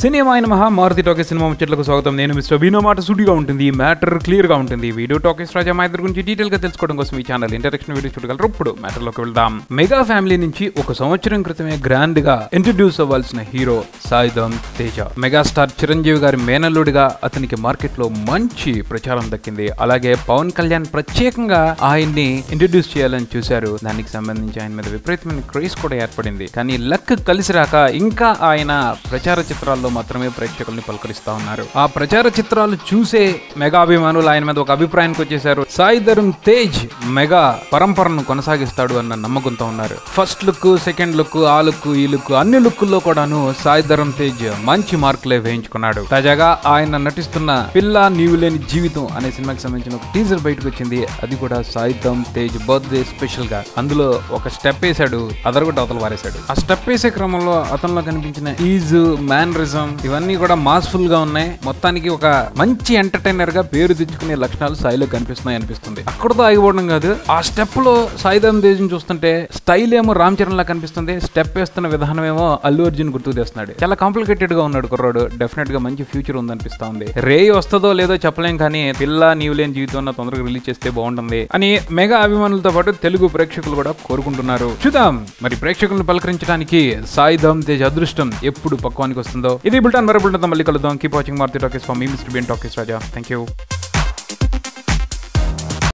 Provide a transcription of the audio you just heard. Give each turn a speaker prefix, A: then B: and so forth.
A: cinema అయిన మహా Maruti talkies cinema ముచ్చట్లకు స్వాగతం నేను మిస్టర్ బీనో మాట సూటిగా ఉంటుంది మ్యాటర్ క్లియర్ గా ఉంటుంది వీడియో టాకీస్ రాజా మా ఇద్దరు గురించి డీటెయిల్ గా తెలుసుకోవడం కోసం ఈ ఛానల్ ఇంటరాక్షన్ వీడియో చూడగలరు ఇప్పుడు మ్యాటర్ లోకి వెళ్దాం మెగా ఫ్యామిలీ నుంచి ఒక సంవత్సరం క్రితమే గ్రాండ్ గా ఇంట్రడ్యూస్ అవ్వాల్సిన హీరో సాయిధం తేజ మెగాస్టార్ చిరంజీవి గారి మేనల్లుడిగా అతనికి మార్కెట్ లో మంచి ప్రచారం దక్కింది అలాగే పవన్ కళ్యాణ్ ప్రత్యేకంగా ఆయన్ని ఇంట్రడ్యూస్ చేయాలని చూశారు దానికి సంబంధించి ఆయన మీద విపరీతమైన క్రేజ్ కూడా ఏర్పడింది కానీ లక్ కలిసి రాక ఇంకా ఆయన ప్రచార చిత్రాల్లో మాత్రమే ప్రేక్షకుల్ని పలకరిస్తా ఉన్నారు ఆ ప్రచార చిత్రాలు చూసే మెగా అభిమానులు ఆయన మీద ఒక అభిప్రాయానికి వచ్చేసారు సాయి ధరమ్ తేజ్ మెగా పరంపరను కొనసాగిస్తాడు అన్న నమ్మకంతో ఉన్నారు ఫస్ట్ లుక్ సెకండ్ లుక్ ఆ లుక్ ఈ లుక్ అన్ని లుక్కుల్లో కూడాను సాయి ధరమ్ తేజ్ మంచి మార్కులే వేయించుకున్నాడు తాజాగా ఆయన నటిస్తున్న పిల్ల నీవు లేని జీవితం అనే సినిమాకి సంబంధించిన ఒక టీజర్ బయటకు వచ్చింది అది కూడా సాయి ధరమ్ తేజ్ బర్త్డే స్పెషల్ గా అందులో ఒక స్టెప్ వేశాడు అదరగొట్ట అవతల వారేశాడు ఆ స్టెప్ వేసే క్రమంలో అతనిలో కనిపించిన ఈజ్ మ్యానరిజం ఇవన్నీ కూడా మాస్ఫుల్ గా ఉన్నాయి మొత్తానికి ఒక మంచి ఎంటర్టైనర్ గా పేరు తెచ్చుకునే లక్షణాలు సాయిలో కనిపిస్తున్నాయి అనిపిస్తుంది అక్కడతో ఆగిపోవడం కాదు ఆ స్టెప్ లో సాయిధం తేజ్ని చూస్తుంటే స్టైల్ ఏమో రామ్ చరణ్ లా కనిపిస్తుంది స్టెప్ వేస్తున్న విధానం ఏమో అల్లు అర్జున్ గుర్తుకు తెస్తున్నాడు చాలా కాంప్లికేటెడ్ గా ఉన్నాడు కుర్రాడు డెఫినెట్ గా మంచి ఫ్యూచర్ ఉందనిపిస్తా ఉంది రే వస్తుందో లేదో చెప్పలేం కానీ పిల్ల నీవు లేని జీవితం అన్న తొందరగా రిలీజ్ చేస్తే బాగుంటుంది అని మెగా అభిమానులతో పాటు తెలుగు ప్రేక్షకులు కూడా కోరుకుంటున్నారు చూద్దాం మరి ప్రేక్షకులను పలకరించడానికి సాయిధం తేజ్ అదృష్టం ఎప్పుడు పక్వానికి వస్తుందో ఇది బుల్టాన్ మరి బుల్టన్ మళ్ళీ కలుద్దాం keep watching Maruthi talkies for me mister BN talkies Raja thank you